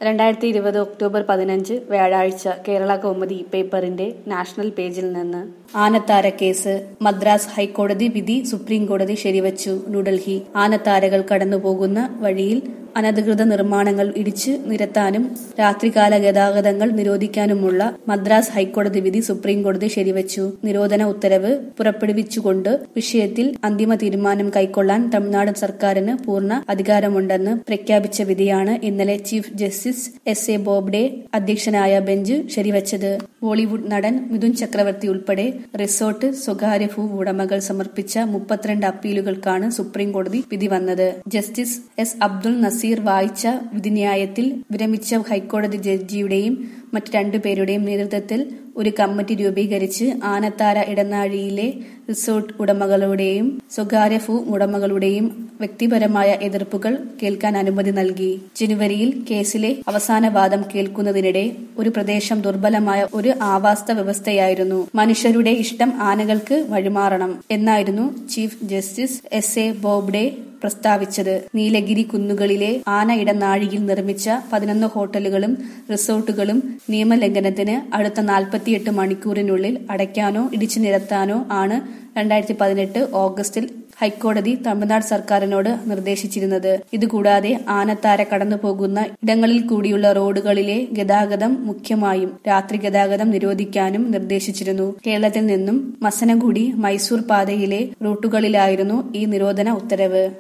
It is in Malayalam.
രണ്ടായിരത്തി ഇരുപത് ഒക്ടോബർ പതിനഞ്ച് വ്യാഴാഴ്ച കേരള കൗമുദി പേപ്പറിന്റെ നാഷണൽ പേജിൽ നിന്ന് ആനത്താര കേസ് മദ്രാസ് ഹൈക്കോടതി വിധി സുപ്രീം കോടതി ശരിവച്ചു ന്യൂഡൽഹി ആനത്താരകൾ കടന്നുപോകുന്ന വഴിയിൽ അനധികൃത നിർമ്മാണങ്ങൾ ഇടിച്ചു നിരത്താനും രാത്രികാല ഗതാഗതങ്ങൾ നിരോധിക്കാനുമുള്ള മദ്രാസ് ഹൈക്കോടതി വിധി സുപ്രീം കോടതി ശരിവച്ചു നിരോധന ഉത്തരവ് പുറപ്പെടുവിച്ചുകൊണ്ട് വിഷയത്തിൽ അന്തിമ തീരുമാനം കൈക്കൊള്ളാൻ തമിഴ്നാട് സർക്കാരിന് പൂർണ്ണ അധികാരമുണ്ടെന്ന് പ്രഖ്യാപിച്ച വിധിയാണ് ഇന്നലെ chief justice S A Bobde അധ്യക്ഷനായ ബെഞ്ച് ശരിവച്ചത് ബോളിവുഡ് നടൻ മിഥുൻ ചക്രവർത്തി ഉൾപ്പെടെ റിസോർട്ട് സ്വകാര്യ ഭൂ ഉടമകൾ സമർപ്പിച്ച മുപ്പത്തിരണ്ട് അപ്പീലുകൾക്കാണ് സുപ്രീം കോടതി വിധി വന്നത് ജസ്റ്റിസ് എസ് അബ്ദുൾ നസീർ വായിച്ച വിധിന്യായത്തിൽ വിരമിച്ച ഹൈക്കോടതി ജഡ്ജിയുടെയും മറ്റ് രണ്ടുപേരുടെയും നേതൃത്വത്തിൽ ഒരു കമ്മിറ്റി രൂപീകരിച്ച് ആനത്താര ഇടനാഴിയിലെ റിസോർട്ട് ഉടമകളുടെയും സ്വകാര്യ ഭൂ ഉടമകളുടെയും വ്യക്തിപരമായ എതിർപ്പുകൾ കേൾക്കാൻ അനുമതി നൽകി ജനുവരിയിൽ കേസിലെ അവസാന വാദം കേൾക്കുന്നതിനിടെ ഒരു പ്രദേശം ദുർബലമായ ഒരു ആവാസ വ്യവസ്ഥയായിരുന്നു മനുഷ്യരുടെ ഇഷ്ടം ആനകൾക്ക് വഴിമാറണം എന്നായിരുന്നു chief justice S A Bobde പ്രസ്താവിച്ചത് നീലഗിരി കുന്നുകളിലെ ആന ഇടനാഴിയിൽ നിർമ്മിച്ച പതിനൊന്ന് ഹോട്ടലുകളും റിസോർട്ടുകളും നിയമലംഘനത്തിന് അടുത്ത നാൽപ്പത്തിയെട്ട് മണിക്കൂറിനുള്ളിൽ അടയ്ക്കാനോ ഇടിച്ചു നിരത്താനോ ആണ് രണ്ടായിരത്തി പതിനെട്ട് ഓഗസ്റ്റിൽ ഹൈക്കോടതി തമിഴ്നാട് സർക്കാരിനോട് നിർദ്ദേശിച്ചിരുന്നത് ഇതുകൂടാതെ ആനത്താര കടന്നുപോകുന്ന ഇടങ്ങളിൽ കൂടിയുള്ള റോഡുകളിലെ ഗതാഗതം മുഖ്യമായും രാത്രി ഗതാഗതം നിരോധിക്കാനും നിർദ്ദേശിച്ചിരുന്നു കേരളത്തിൽ നിന്നും മസനഗുഡി മൈസൂർ പാതയിലെ റൂട്ടുകളിലായിരുന്നു ഈ നിരോധന ഉത്തരവ്